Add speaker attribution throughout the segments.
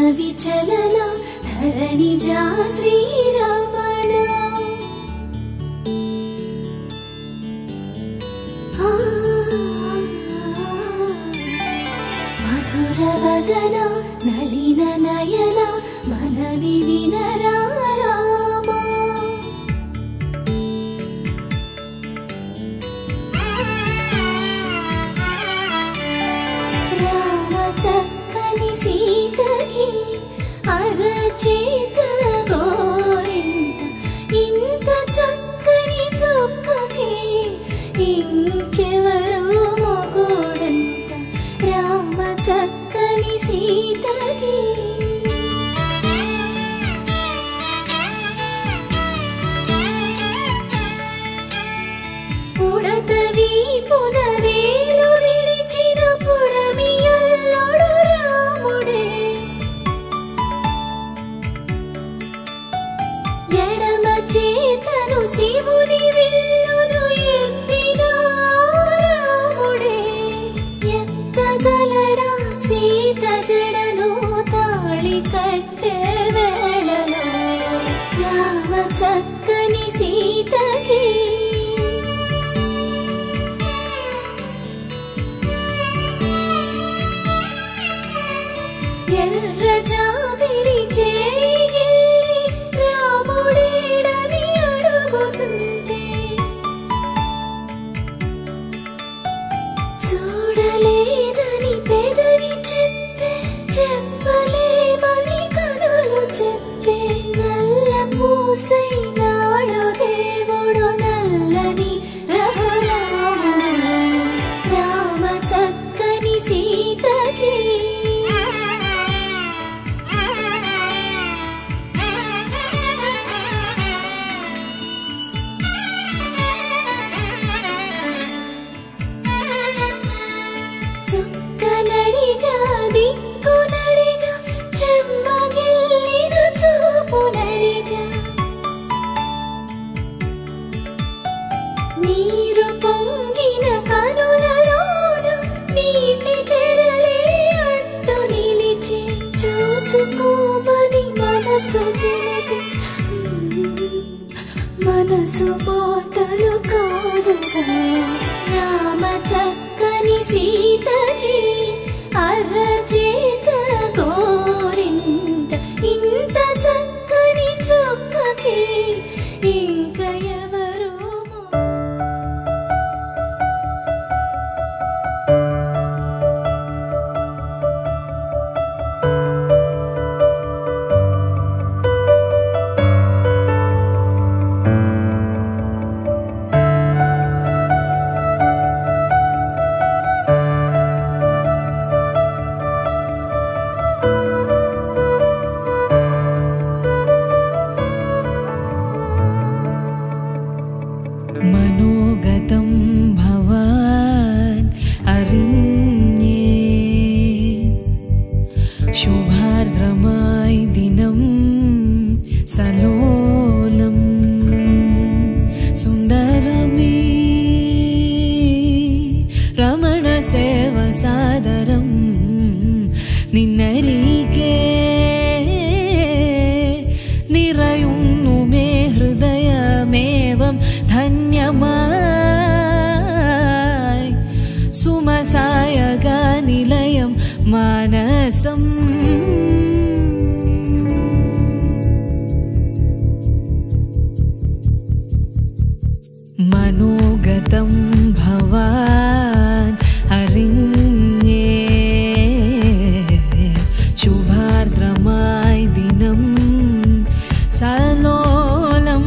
Speaker 1: విచలన ధరణిజా శ్రీరమణ ఆ, మధురవదన నలిన నయన మనవి వినరా రామా రామ చక్కని సీతకి అరచేత గోరింట ఇంత చక్కని చుక్కకి ఇంకెవరు మొగుడంట రామ చక్కని సీతకి పుడతవి పునవేలు విడిచిన పుడమియల్లుడు రాముడే ఎడమ చేతను శివుని విల్లును ఎత్తిన రాముడే ఎత్తగలడా సీత జడను తాళి కట్టే వేళలో రామ చక్కని సీతకి ఎర్ర జాబిలి చేయి రాముడేడని అడుగుతుంటే చూడలేదని పెదవి చెప్పే చెప్పలేమని కనులు చెప్పే నల్ల పూసైనాడు దేవుడు నల్లని రఘురాముడు రామ చక్కని సీతకి చుక్కనడిగా దిక్కునడిగా చెమ్మగిల్లిన చూపునడిగా నీరు పొంగిన కనులలోన నీటి తెరలే అడ్డు నిలిచి చూసుకోమని మనసు తెలిపి మనసు మాటలు కాదుగా రామ చక్కని సీతకి అరచేత గోరింట ఇంత చక్కని చుక్కకి ఇంక ఎవరు
Speaker 2: മനോഗതം ഭവാൻ അറിഞ്ഞേ ശുഭാർദ്രമായി ദിനം സലോലം സുന്ദരമീ രമണ സേവ സാദരം നിന്നരികെ നിറയുന്നു മേ ഹൃദയമേവം ധന്യമായി സുമസായക നിലയം മാനസം മനോഗതം ഭവാൻ അറിഞ്ഞേ ശുഭാർദ്രമായി ദിനം സലോലം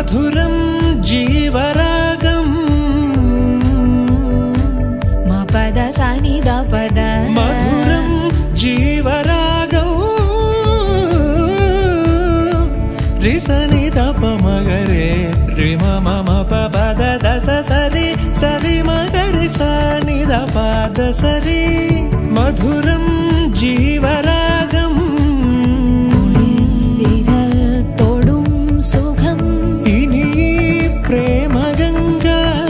Speaker 3: మధురం జీవరాగం
Speaker 2: మా పద సాని ద పద
Speaker 3: మధురం జీవరాగం రిసని తప మగరే రిమ మమ పద దస సరి సరి మగరి సని ద పాద సరి మధురం జీవరాగం
Speaker 2: വിരൽ തൊടും സുഖം
Speaker 3: ഇനി പ്രേമ ഗംഗ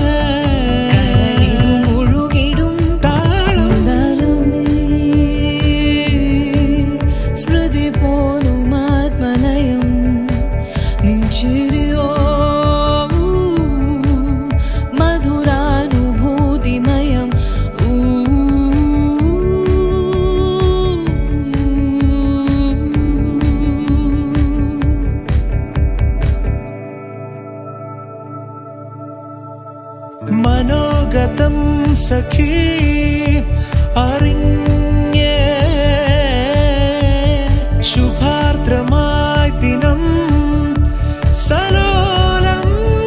Speaker 2: ഇത് മുഴുകിടും
Speaker 3: താളം
Speaker 2: സുന്ദരമേ സ്മൃതി പോലും ആത്മലയം നിഞ്ചിരിയോ മധുരാനുഭൂതിമയം ഊ
Speaker 3: മനോഗതം സഖി അറിഞ്ഞേ ശുഭാർദ്രമായി ദിനം സലോലം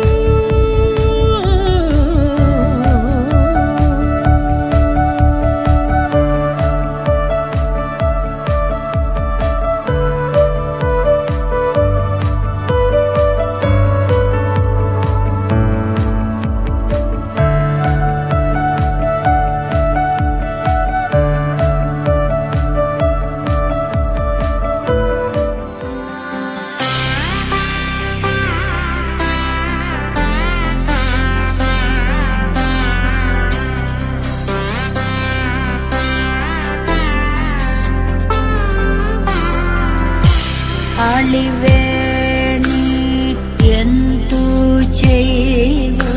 Speaker 4: അളിവേണി എന്തു ചെയ്തു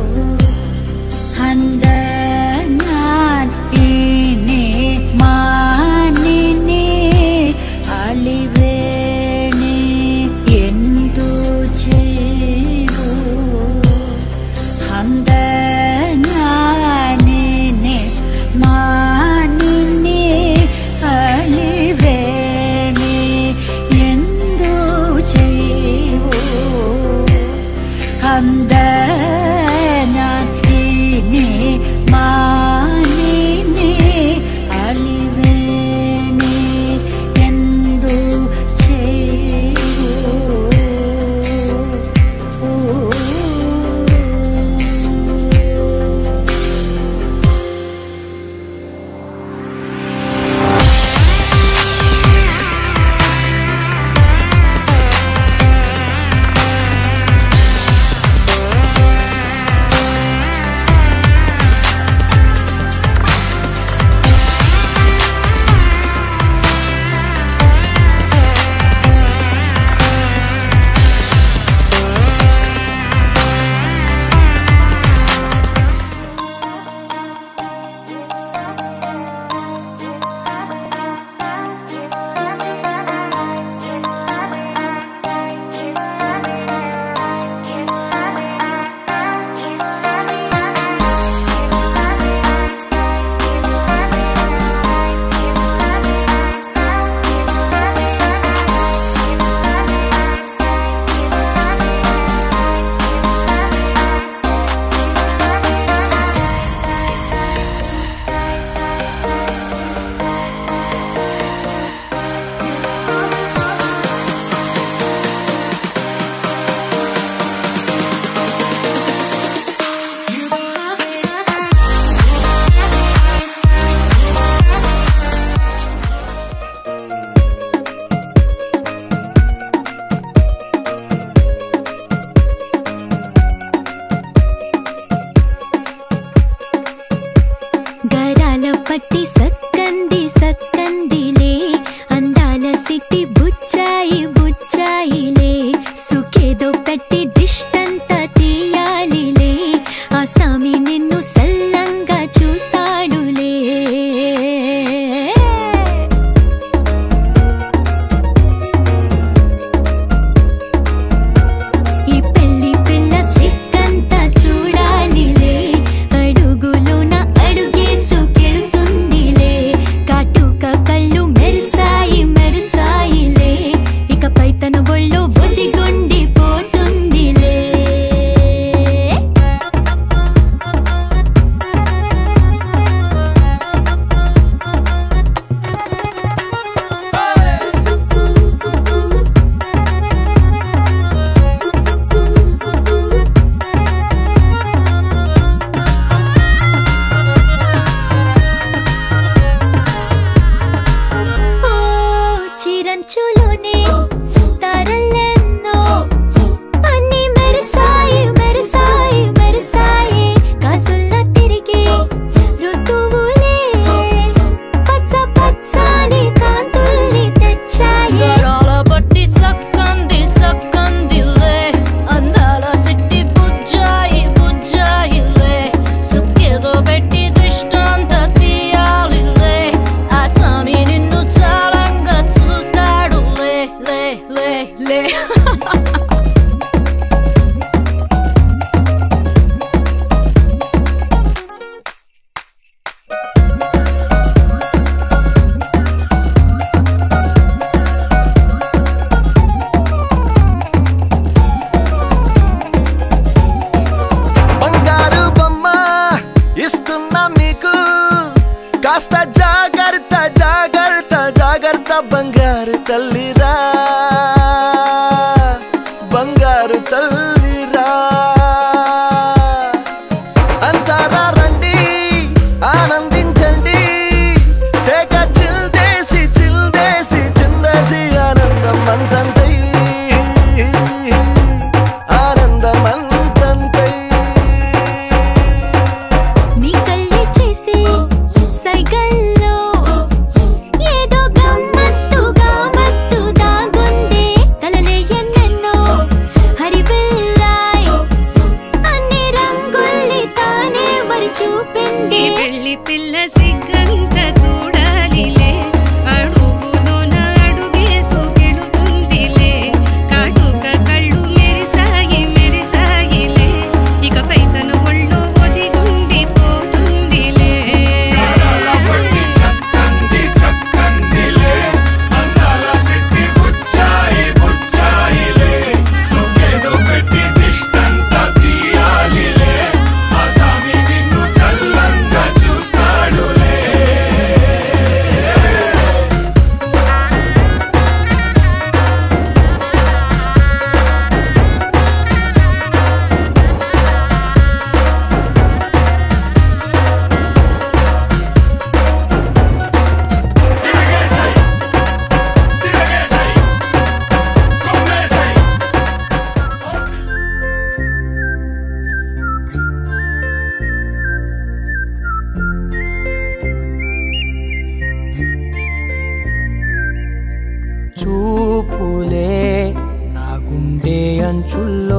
Speaker 4: ഹന്ത ഞാൻ ഇനി മാനിനി അളിവേണി എന്തു ചെയ്തു ഹന്ത ഞാനിനി മാനിനി അളിവേണി എന്തു ചെയ്തു
Speaker 1: మంచులోనే తరలెన్నో అన్ని మెరిసాయి మెరిసాయి మెరిసాయి కాసుల్లా తిరిగి ఋతువులే పచ్చ పచ్చని కాంతుల్ని తెచ్చాయి
Speaker 2: గరాల పట్టి సక్కంది సక్కందిలే అందాల సిట్టి బుజ్జాయి బుజ్జాయిలే సుక్కేదో పెట్టి దృష్టాంత తీయాలిలే ఆ స్వామి నిన్ను చాలంగా చూస్తాడు లే లే లే లే
Speaker 5: బంగారు బొమ్మ ఇస్తున్నా మీకు కాస్త జాగ్రత్త జాగ్రత్త జాగ్రత్త బంగారు తల్లిరా బంగారు తల్లిరా అంతారా రండి ఆనందించండి తేక చిల్దేసి చిల్దేసి చిందేసి ఆనందం అంతంతై ఆనందం అంతంతై
Speaker 1: నీ కళ్ళే చేసే సైగల్లో ఏదో గమ్మత్తుగా మత్తు దాగుందే కలలే ఎన్నెన్నో హరిబిల్లాయ్ అన్ని రంగుల్ని తానే మరి చూపింది
Speaker 6: ఈ పెళ్లి పిల్ల సిగ్గంత చూడాలిలే అడుగులోన అడుగేసుకెళుతుందిలే కాటుక కళ్ళు మెరిసాయి మెరిసాయిలే ఇకపై తన ఒళ్ళో ఒదిగుండిపోతుందిలే
Speaker 3: చూపులే నా గుండె అంచుల్లో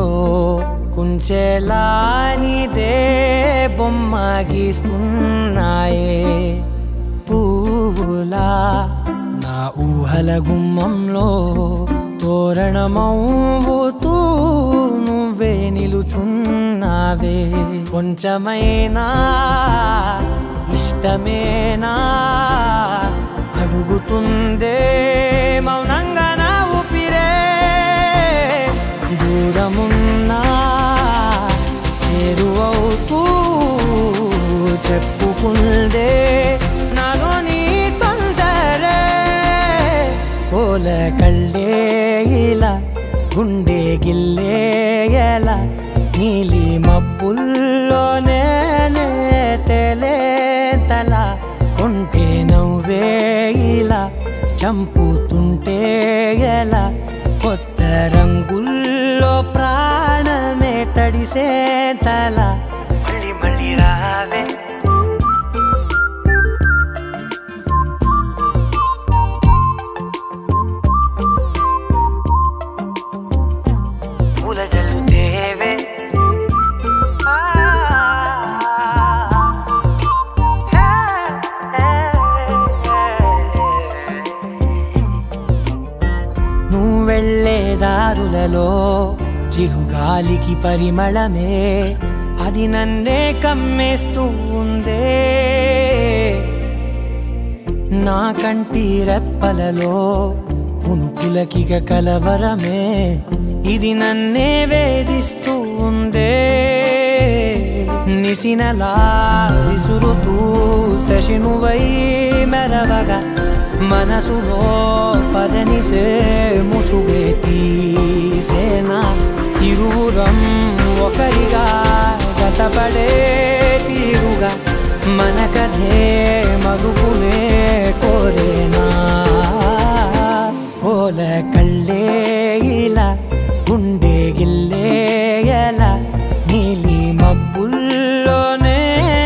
Speaker 3: కుంచెలానిదే బొమ్మ గీస్తున్నాయే పువ్వులా నా ఊహల గుమ్మంలో తోరణమవుతూ నువ్వే నిలుచున్నావే కొంచెమైనా ఇష్టమేనా అడుగుతుందే మౌనంగా నా ఊపిరే దూరమున్నా చేరువవుతూ చెప్పుకుందే నాలో నీ తొందరే పోల కళ్ళే ఇలా గుండె గిల్లే ఎలా నీలి మబ్బుల్లోనే తల కొంటే నవ్వే ఇలా చంపుతుంటే ఎలా కొత్త రంగుల్లో ప్రాణమే తడిసే తల మళ్ళీ మళ్ళీ రావే పూల జల్లుతేవే ఆ, హే, హే, నువ్వు వెళ్ళే దారులలో చిరుగాలికి పరిమళమే అది నన్నే కమ్మేస్తూ ఉందే నా కంటి రెప్పలలో పునుకులకిగ కలవరమే ఇది నన్నే వేధిస్తూ ఉందే నిసినలా విసురుతూ శశినువై మెరవగా మనసులో పదనిసే ముసుగే తీసేనా ఇరువురం ఒకరిగా జతపడే తీరుగా మన కథే మరుపులే కోరేనా ఓ ఓల కళ్ళే ఇలా గుండె గిల్లే ఎలా నీలి మబ్బుల్లోనే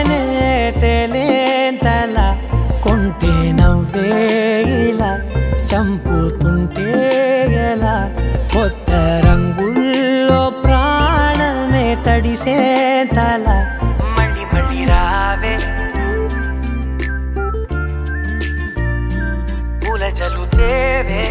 Speaker 3: తేలేంతల కొంటే నవ్వే ఇలా చంపుతుంటే ఎలా కొత్త రంగుల్లో ప్రాణమే తడిసే తల మళ్ళీ మళ్ళీ రావే పూల జలుతేవే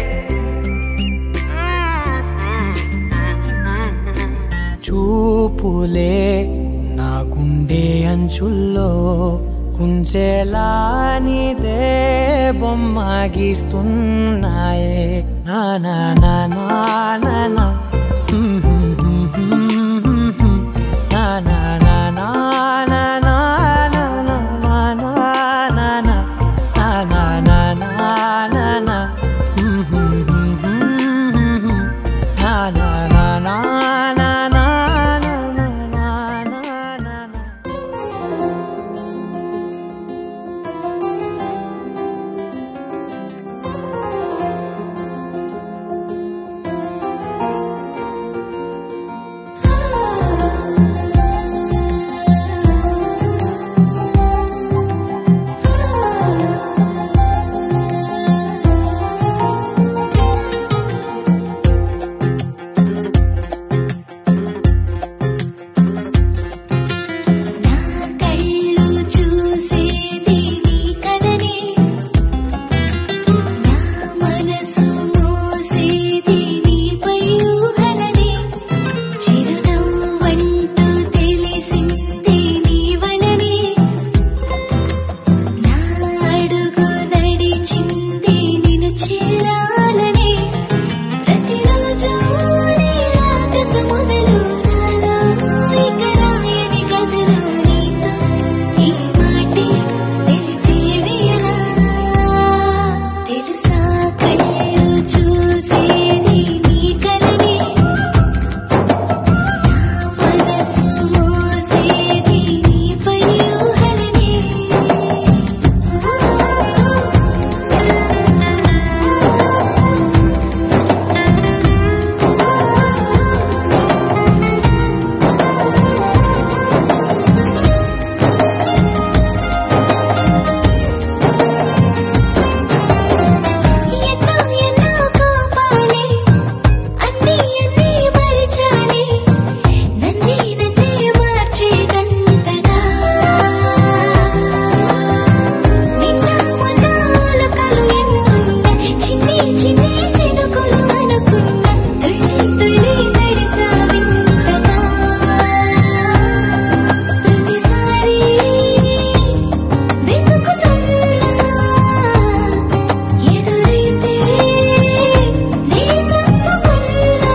Speaker 3: చూపులే నా గుండె అంచుల్లో కుంచెలా నీదే బొమ్మ గీస్తున్నాయే నా నా నా నా నా నా హ్మ్ హ్మ్ హ్మ్ హ్మ్ హ్మ్ హ్మ్. నా నా నా నా నా నా నా నా నా నా నా నా. నా నా నా నా నా నా. హ్మ్ హ్మ్ హ్మ్ హ్మ్ హ్మ్ హ్మ్. నా నా నా నా నా నా నా నా నా నా నా నా.
Speaker 1: నా కళ్ళు చూసేది నీ కలనే నా మనసు మోసేది నీపై ఊహలనే చిరునవ్వంటూ తెలిసింది నీ వలనే నా అడుగు నడిచింది నిన్ను చేరాలనే ప్రతిరోజు నీ రాకత మొదలు నాలో ఇక రాయని కథలు నీతో ఈ మాటే తెలిపేది ఎలా తెలుసా కళ్ళు చూసేది నీ కలనే నా మనసు మోసేది నీపై ఊహలనే ఎన్నో ఎన్నో కోపాలే అన్నీ అన్నీ మరిచాలి నన్నే నన్నే మార్చేటంతగా నిన్న మొన్న ఆలకలు ఎన్నుండే చిన్ని చిన్ని చినుకులు అనుకున్న తుళ్ళి తుళ్ళి తడిసా వింతగా ప్రతిసారి వెతుకుతున్నా ఎదురైతే నీ తప్పుకున్నా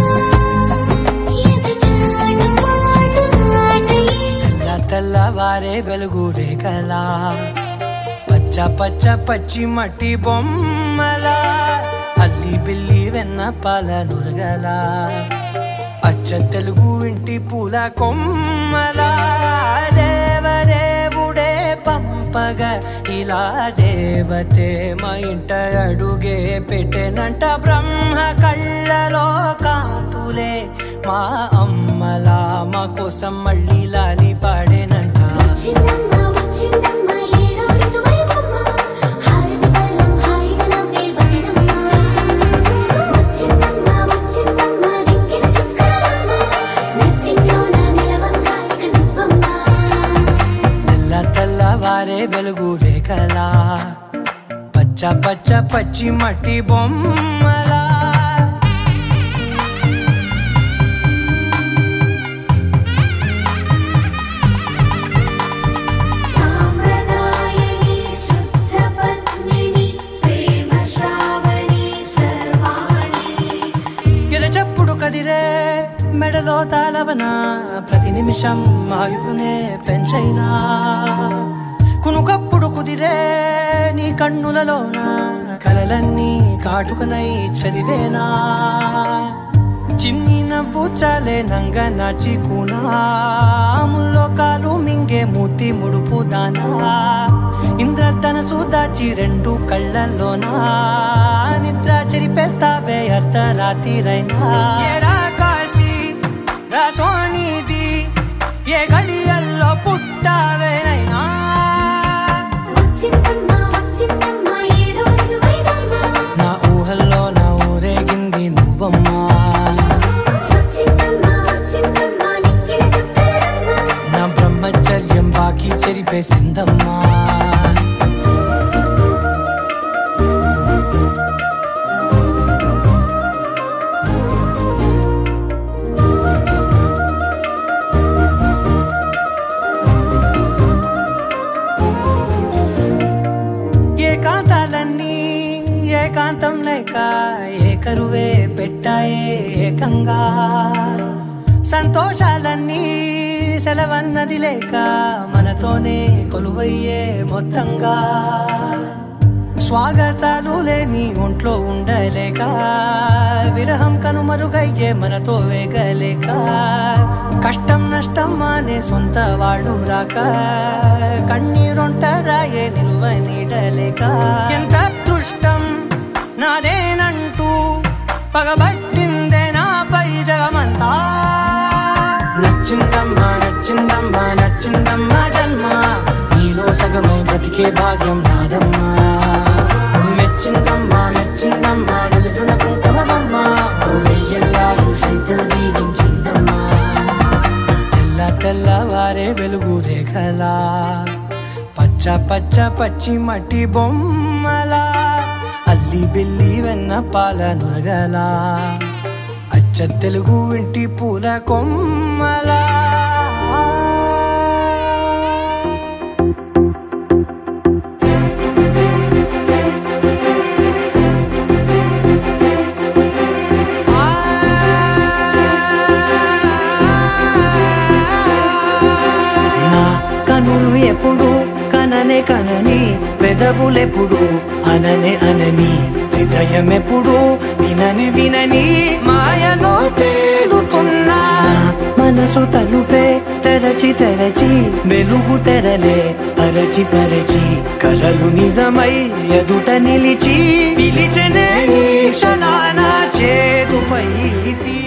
Speaker 1: ఎద చాటు మాటు మాటయి
Speaker 3: తెల్ల తెల్లవారే వెలుగు రేఖలా పచ్చ పచ్చ పచ్చి మట్టి బొమ్మలా అల్లి బిల్లి వెన్న పాల నురగలా అచ్చ తెలుగు ఇంటి పూల కొమ్మలా దేవదేవుడే పంపగ ఇలా దేవతే మా ఇంట అడుగే పెట్టెనంట బ్రహ్మ కళ్ళలో కాంతులే మా అమ్మలా మా కోసం మళ్ళీ లాలి పాడేనంట
Speaker 1: వచ్చిందమ్మ వచ్చిందమ్మ ఏడో ఋతువైవమ్మ హారతి పళ్ళం హాయిగా నవ్వే వదనమ్మ వచ్చిందమ్మ వచ్చిందమ్మ నెక్కిన చుక్కలమ్మ నెట్టింట్లోన నిలవంగా ఇక నువ్వమ్మ
Speaker 3: తెల్ల తెల్లవారే వెలుగు రేఖలా పచ్చ పచ్చ పచ్చి మట్టి బొమ్మలా
Speaker 1: సామ్రదాయని శుద్ధ పద్మిని ప్రేమ శ్రావణి సర్వాణి
Speaker 3: ఎద చప్పుడు కదిరే మెడలో తాళవన ప్రతి నిమిషం ఆయుధునే పెంచైనా కునుకప్పుడు కుదిరే నీ కన్నులలోన కలలన్నీ కాటుకనై చదివేనా చిన్ని నవ్వు చాలే నంగ నాచి ముల్లో కాలు మింగే మూతి ముడుపు దానా ఇంద్రధనసు దాచి రెండు కళ్ళల్లోనా నిద్ర చెరిపేస్తావే అర్ధరాత్రిరైనా ఏరా కాశీ రా సోనిది ఏ గడియల్లో పుట్టావేనైనా
Speaker 1: వచ్చిందమ్మ వచ్చిందమ్మ ఏడో ఇరవైదమ్మ
Speaker 3: నా ఊహల్లో నా ఊరేగింది నువ్వమ్మా
Speaker 1: వచ్చిందమ్మ వచ్చిందమ్మ నిక్కిన చుక్కలమ్మ
Speaker 3: నా బ్రహ్మచర్యం బాకీ చెరిపేసిందమ్మా ఏకాంతాలన్నీ ఏకాంతం లేక ఏకరువే పెట్టాయే ఏకంగా సంతోషాలన్నీ సెలవన్నది లేక మనతోనే కొలువయ్యే మొత్తంగా స్వాగతాలు లేని ఒంట్లో ఉండలేక విరహం కనుమరుగయ్యే మనతో వేగలేక కష్టం నష్టం అనే సొంత వాడు రాక కన్నీరొంటరాయే నిలువ నీడలేక ఎంత అదృష్టం నాదేనంటూ పగబట్టిందే నాపై జగమంతా నచ్చిందమ్మా నచ్చిందమ్మా నచ్చిందమ్మా జన్మ నీలో సగమై బ్రతికే భాగ్యం నాదమ్మా మెచ్చిందమ్మా మెచ్చిందమ్మా నిలుచున కుంకుమమ్మా వెయ్యల్లాలు శంకరు దీవించిందమ్మా తెల్ల తెల్లవారే వెలుగు రేఖలా పచ్చ పచ్చ పచ్చి మట్టి బొమ్మలా అల్లి బిల్లి వెన్న పాల నురగలా అచ్చ తెలుగు ఇంటి పూల కొమ్మలా నా కనులు ఎప్పుడు కననే కనని పెదవులెప్పుడు అననే అనని హృదయం ఎప్పుడు వినని వినని మాయలో తేలుతున్నా మనసు తలుపే తెరచి తెరచి వెలుగు తెరలే పరచి పరచి కలలు నిజమై ఎదుట నిలిచి పిలిచనే ఈ క్షణాన చేతుపై తీ